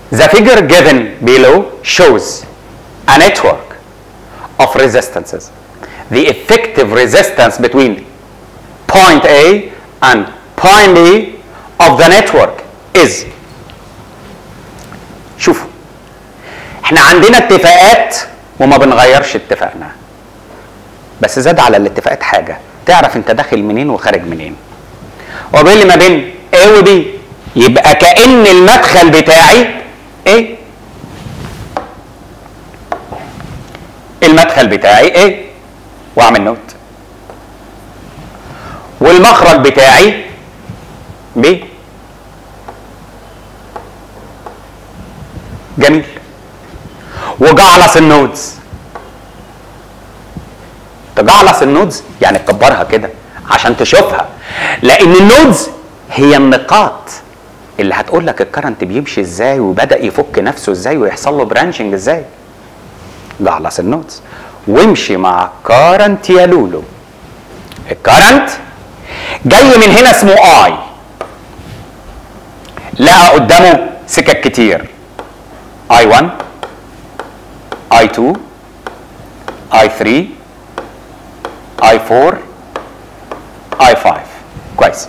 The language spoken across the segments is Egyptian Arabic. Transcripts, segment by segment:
The figure given below shows a network of resistances. The effective resistance between point A and point B of the network is شوفوا احنا عندنا اتفاقات وما بنغيرش اتفاقنا بس زاد على الاتفاقات حاجة تعرف انت داخل منين وخارج منين وبين لي ما بين A و B يبقى كأن المدخل بتاعي ايه المدخل بتاعي ايه واعمل نوت والمخرج بتاعي بي جميل وجعلص النودز تجعلص النودز يعني تكبرها كده عشان تشوفها لان النودز هي النقاط اللي هتقول لك الكرنت بيمشي ازاي وبدا يفك نفسه ازاي ويحصل له برانشنج ازاي جعلص النودز وامشي مع كارنت يا لولو الكرنت جاي من هنا اسمه اي لقى قدامه سكك كتير اي 1 اي 2 اي 3 اي 4 اي 5 كويس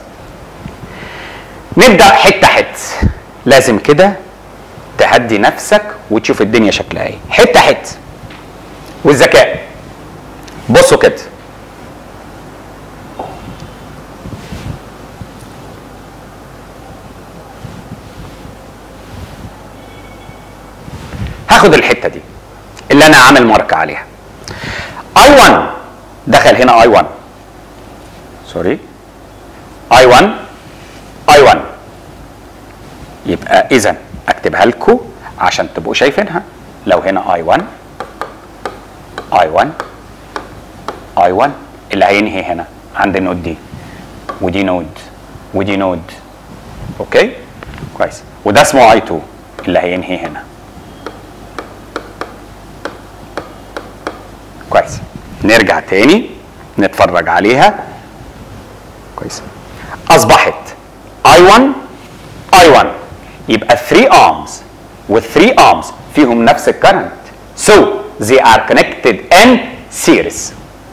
نبدا حته حته لازم كده تهدي نفسك وتشوف الدنيا شكلها ايه حته حته والذكاء بصوا كده هاخد الحته دي اللي انا عامل ماركه عليها اي 1 دخل هنا اي 1 سوري اي 1 اي 1 يبقى اذا اكتبها لكم عشان تبقوا شايفينها لو هنا اي 1 اي 1 اي 1 اللي هينهي هنا عند النود دي ودي نود ودي نود اوكي كويس وده اسمه اي 2 اللي هينهي هنا كويس نرجع تاني نتفرج عليها كويس اصبحت اي 1 اي 1 يبقى 3 arms وال 3 arms فيهم نفس الكرنت so they are connected in series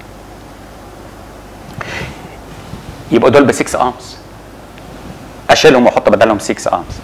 يبقوا دول ب 6 arms اشيلهم واحط بدلهم 6 arms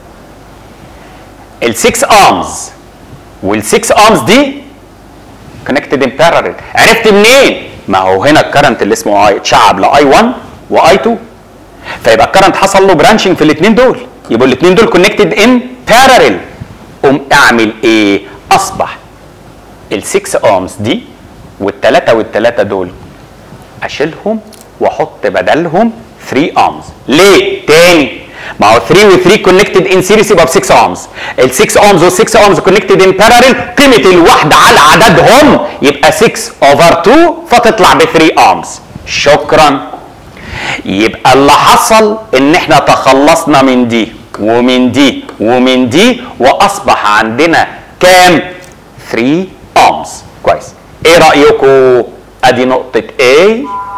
ال 6 arms وال 6 arms دي كونكتد ان بارالل عرفت منين ما هو هنا الكرنت اللي اسمه اي اتشعب لاي 1 واي 2 فيبقى الكرنت حصل له برانشنج في الاثنين دول يبقوا الاثنين دول كونكتد ان بارالل قوم اعمل ايه اصبح ال 6 اومز دي والثلاثه والثلاثه دول اشيلهم واحط بدلهم 3 اومز ليه تاني ما هو 3 و 3 كونكتد ان سيريس يبقى ب 6 اومز ال 6 اومز وال 6 اومز كونكتد ان بارالل قيمه الواحده على عددهم يبقى 6 اوفر 2 فتطلع ب 3 اومز شكرا يبقى اللي حصل ان احنا تخلصنا من دي ومن دي ومن دي واصبح عندنا كام 3 اومز كويس ايه رايكم ادي نقطه A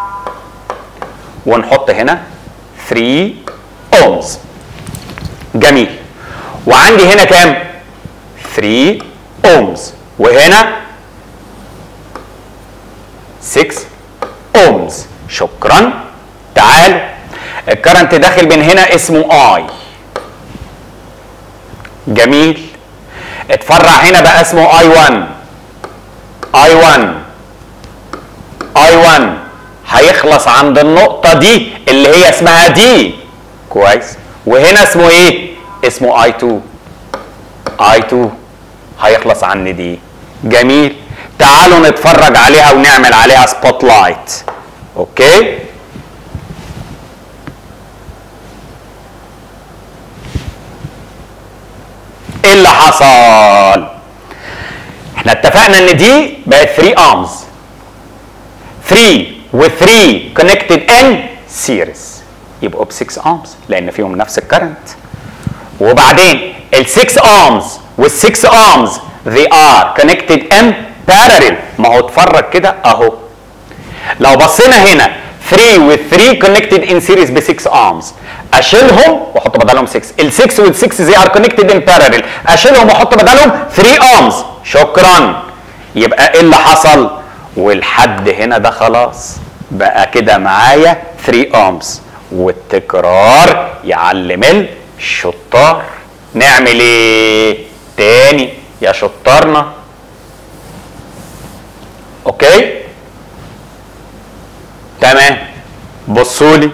ونحط هنا 3 اومز جميل وعندي هنا كام 3 اومز وهنا 6 اومز شكرا تعالوا الكرنت داخل من هنا اسمه اي جميل اتفرع هنا بقى اسمه اي 1 اي 1 اي 1 هيخلص عند النقطة دي اللي هي اسمها دي كويس وهنا اسمه ايه اسمه اي 2 اي 2 هيخلص عند دي جميل تعالوا نتفرج عليها ونعمل عليها سبوت لايت اوكي ايه اللي حصل احنا اتفقنا ان دي بقت 3 ارمز 3 و 3 كونكتد ان سيريز يبقوا ب 6 ارمز لان فيهم نفس الكرنت وبعدين ال 6 ارمز وال 6 ارمز they are connected in parallel ما هو اتفرج كده اهو لو بصينا هنا 3 و 3 كونكتد ان سيريز ب 6 ارمز اشيلهم واحط بدلهم 6 ال 6 وال 6 زي ار كونكتد ان بارallel اشيلهم واحط بدلهم 3 ارمز شكرا يبقى ايه اللي حصل والحد هنا ده خلاص بقى كده معايا 3 ارمز والتكرار يعلم الشطار نعمل ايه تاني يا شطارنا اوكي تمام بصوا لي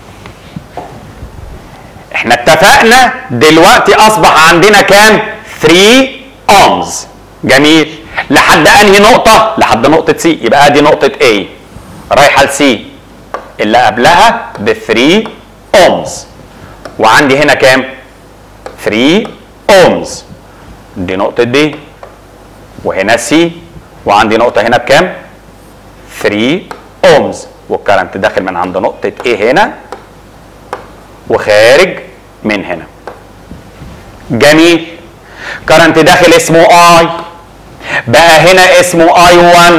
احنا اتفقنا دلوقتي اصبح عندنا كام 3 اومز جميل لحد انهي نقطة لحد نقطة سي يبقى ادي نقطة A رايحة لسي اللي قبلها ب 3 اومز وعندي هنا كام 3 اومز دي نقطة B وهنا سي وعندي نقطة هنا بكام 3 اومز والكرنت داخل من عند نقطة A هنا وخارج من هنا جميل كرنت داخل اسمه I بقى هنا اسمه I1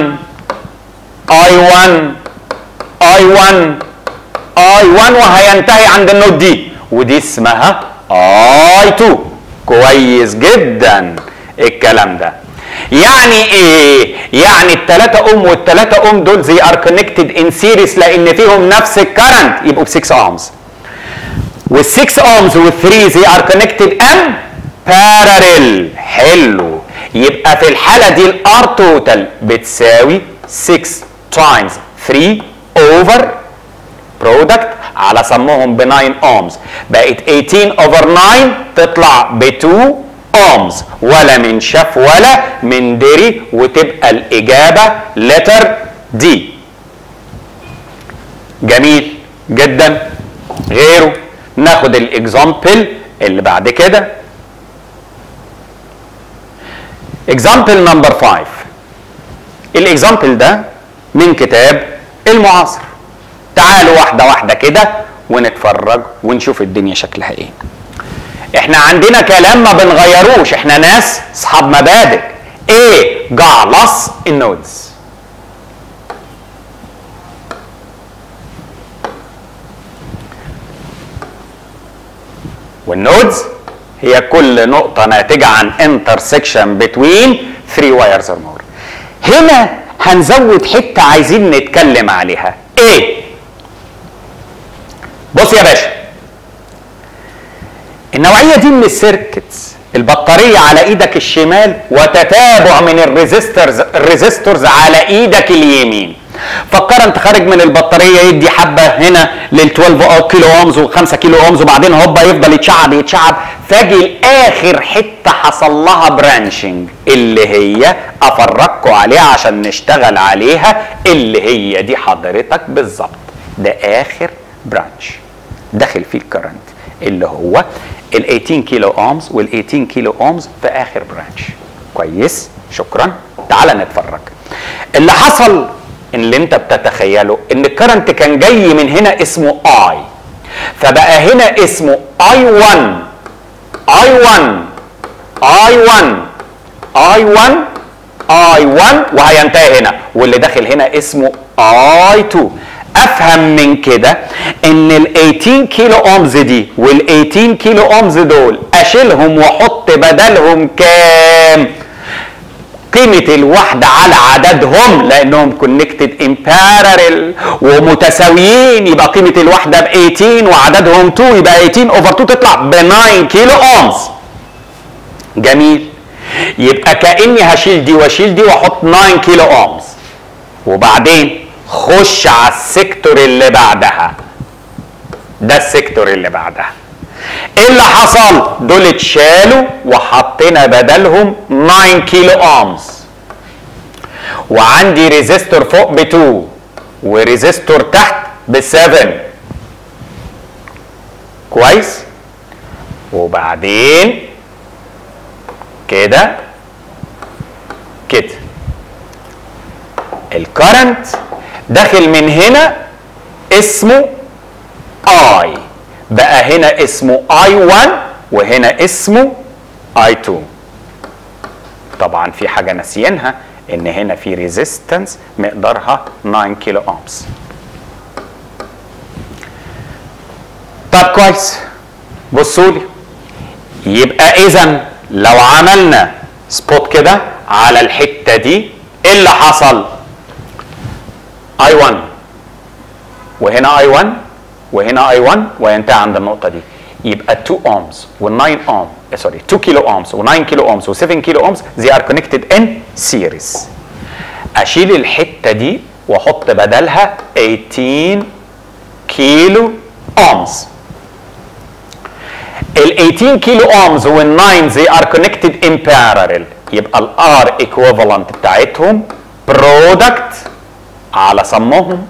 I1 I1 I1 وهينتهي عند النوت دي ودي اسمها I2 كويس جدا الكلام ده يعني ايه يعني التلاتة ام والتلاتة ام دول زي ار كونكتد ان سيريس لان فيهم نفس الكرنت يبقوا ب 6 ارمز وال6 ارمز وال3 زي ار كونكتد ام باراليل حلو يبقى في الحاله دي الار توتال بتساوي 6 تايمز 3 اوفر برودكت على سموهم ب 9 اومز بقت 18 اوفر 9 تطلع ب 2 اومز ولا من شاف ولا من دري وتبقى الاجابه لتر دي جميل جدا غيره ناخد الاكزامبل اللي بعد كده اكزامبل نمبر 5 الاكزامبل ده من كتاب المعاصر تعالوا واحده واحده كده ونتفرج ونشوف الدنيا شكلها ايه احنا عندنا كلام ما بنغيروش احنا ناس اصحاب مبادئ ايه جعلص النودز والنودز هي كل نقطة ناتجة عن intersection between three wires or more. هنا هنزود حتة عايزين نتكلم عليها. ايه؟ بص يا باشا. النوعية دي من السيركتس البطارية على ايدك الشمال وتتابع من الريزستورز الريزستورز على ايدك اليمين. فالكرنت خارج من البطاريه يدي حبه هنا لل 12 كيلو اومز و5 كيلو اومز وبعدين هوبا يفضل يتشعب يتشعب فاجي لاخر حته حصل لها برانشنج اللي هي افرجكم عليها عشان نشتغل عليها اللي هي دي حضرتك بالظبط ده اخر برانش داخل فيه الكرنت اللي هو ال 18 كيلو اومز وال 18 كيلو اومز في اخر برانش كويس شكرا تعال نتفرج اللي حصل اللي انت بتتخيله ان الكرنت كان جاي من هنا اسمه اي فبقى هنا اسمه اي 1 اي 1 اي 1 اي 1 اي 1 وهينتهي هنا واللي داخل هنا اسمه اي 2 افهم من كده ان ال 18 كيلو اومز دي وال 18 كيلو اومز دول اشيلهم واحط بدلهم كام قيمة الوحدة على عددهم لأنهم كونكتد ان باراليل ومتساويين يبقى قيمة الوحدة ب 18 وعددهم 2 يبقى 18 اوفر 2 تطلع ب 9 كيلو اومز. جميل يبقى كأني هشيل دي واشيل دي واحط 9 كيلو اومز. وبعدين خش على السيكتور اللي بعدها. ده السيكتور اللي بعدها. ايه اللي حصل دول اتشالوا وحطينا بدلهم 9 كيلو اومز وعندي ريزيستور فوق ب 2 وريزيستور تحت ب 7 كويس وبعدين كده كده الكرنت داخل من هنا اسمه اي بقى هنا اسمه I1 وهنا اسمه I2 طبعا في حاجة ناسيينها ان هنا في ريزيستنس مقدارها 9 كيلو اومز طب كويس بصوا لي يبقى اذا لو عملنا سبوت كده على الحته دي ايه اللي حصل اي 1 وهنا اي 1 وهنا اي 1 وينتهي عند النقطه دي يبقى 2 اومز و9 اوم سوري 2 كيلو اومز و9 كيلو اومز و7 كيلو اومز they are connected in series اشيل الحته دي واحط بدلها 18 كيلو اومز ال 18 كيلو اومز وال 9 they are connected in parallel يبقى الار equivalent بتاعتهم برودكت على صمهم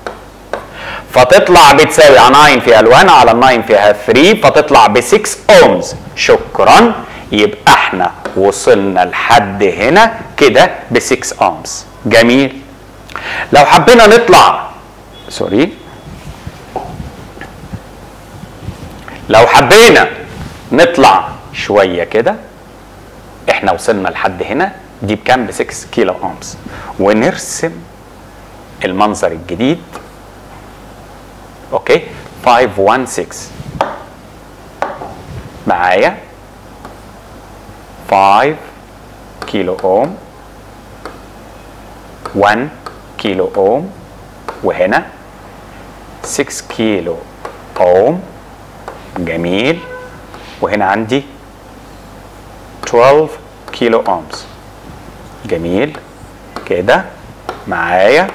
فتطلع بتساوي 9 فيها ال1 على ال 9 فيها 3 فتطلع ب 6 اومز شكرا يبقى احنا وصلنا لحد هنا كده ب 6 اومز جميل لو حبينا نطلع سوري لو حبينا نطلع شويه كده احنا وصلنا لحد هنا دي بكام ب 6 كيلو اومز ونرسم المنظر الجديد اوكي 516 معايا 5 كيلو اوم 1 كيلو اوم وهنا 6 كيلو اوم جميل وهنا عندي 12 كيلو اومز جميل كده معايا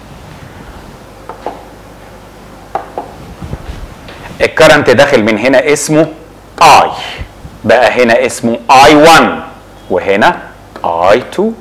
الكرنت داخل من هنا اسمه اي بقى هنا اسمه اي 1 وهنا اي 2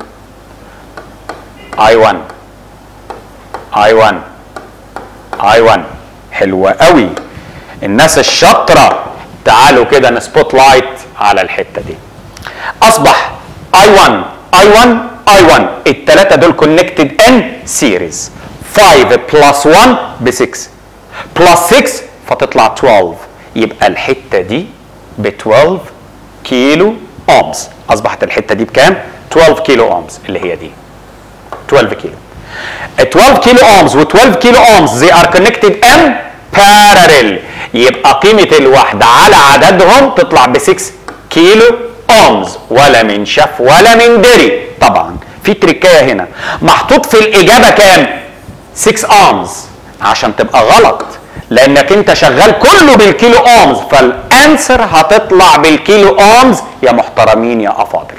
اي 1 اي 1 اي 1 حلوه قوي الناس الشاطره تعالوا كده نسبوت لايت على الحته دي اصبح اي 1 اي 1 اي 1 الثلاثه دول كونكتد ان سيريز 5 بلس 1 ب 6 بلس 6 فتطلع 12 يبقى الحته دي ب 12 كيلو اومز اصبحت الحته دي بكام 12 كيلو اومز اللي هي دي 12 كيلو 12 كيلو اومز و12 كيلو اومز they are connected in parallel يبقى قيمة الوحدة على عددهم تطلع ب 6 كيلو اومز ولا من شاف ولا من دري طبعا في تركايه هنا محطوط في الإجابة كام 6 اومز عشان تبقى غلط لانك انت شغال كله بالكيلو اومز فالانسر هتطلع بالكيلو اومز يا محترمين يا افاضل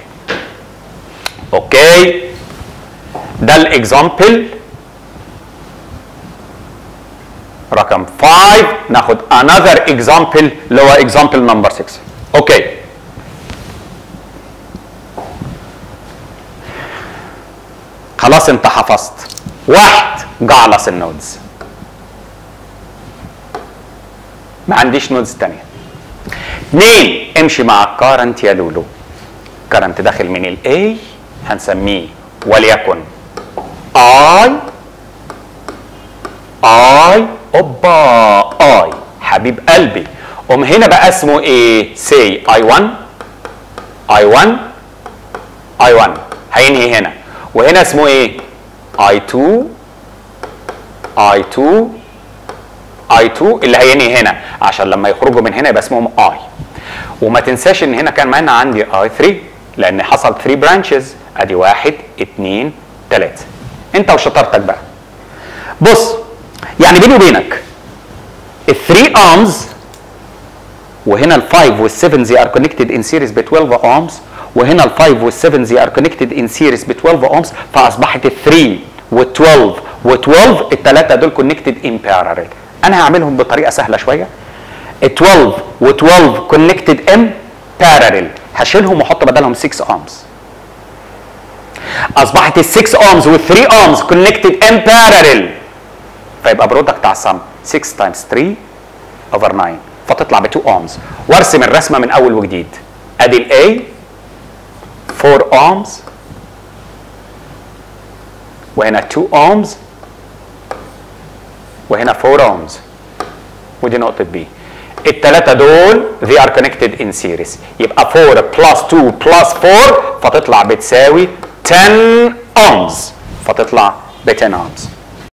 اوكي ده الاكزامبل رقم 5 ناخد another example اللي هو example number 6 اوكي خلاص انت حفظت واحد جعلص النودز ما عنديش نودز تانية اثنين امشي مع الكارنت يا لولو كارنت داخل من الاي هنسميه وليكن اي اي اوبا اي حبيب قلبي قوم هنا بقى اسمه ايه سي اي 1 اي 1 اي 1 هينهي هنا وهنا اسمه ايه اي 2 اي 2 اي 2 اللي هينهي هنا عشان لما يخرجوا من هنا يبقى اسمهم اي وما تنساش ان هنا كان معانا عندي اي 3 لان حصل 3 برانشز ادي واحد اتنين تلاته انت وشطارتك بقى بص يعني بيني وبينك الثري ارمز وهنا ال 5 وال 7 زي ار كونكتد ان سيريز ب 12 ارمز وهنا ال 5 وال 7 زي ار كونكتد ان سيريز ب 12 ارمز فاصبحت ال 3 وال 12 و 12 الثلاثه دول كونكتد ان باراليل انا هعملهم بطريقه سهله شويه ال 12 و 12 كونكتد ان باراليل هشيلهم واحط بدلهم 6 ارمز اصبحت ال 6 ارمز وال 3 ارمز كونكتد ان باراليل فيبقى برودكت على السم 6 تايمز 3 اوفر 9 فتطلع ب 2 ارمز وارسم الرسمه من اول وجديد ادي الاي 4 ارمز وهنا 2 ارمز وهنا 4 ارمز ودي نقطه بي الثلاثه دول they are connected in series يبقى 4 plus 2 plus 4 فتطلع بتساوي 10 ارمز فتطلع ب 10 ارمز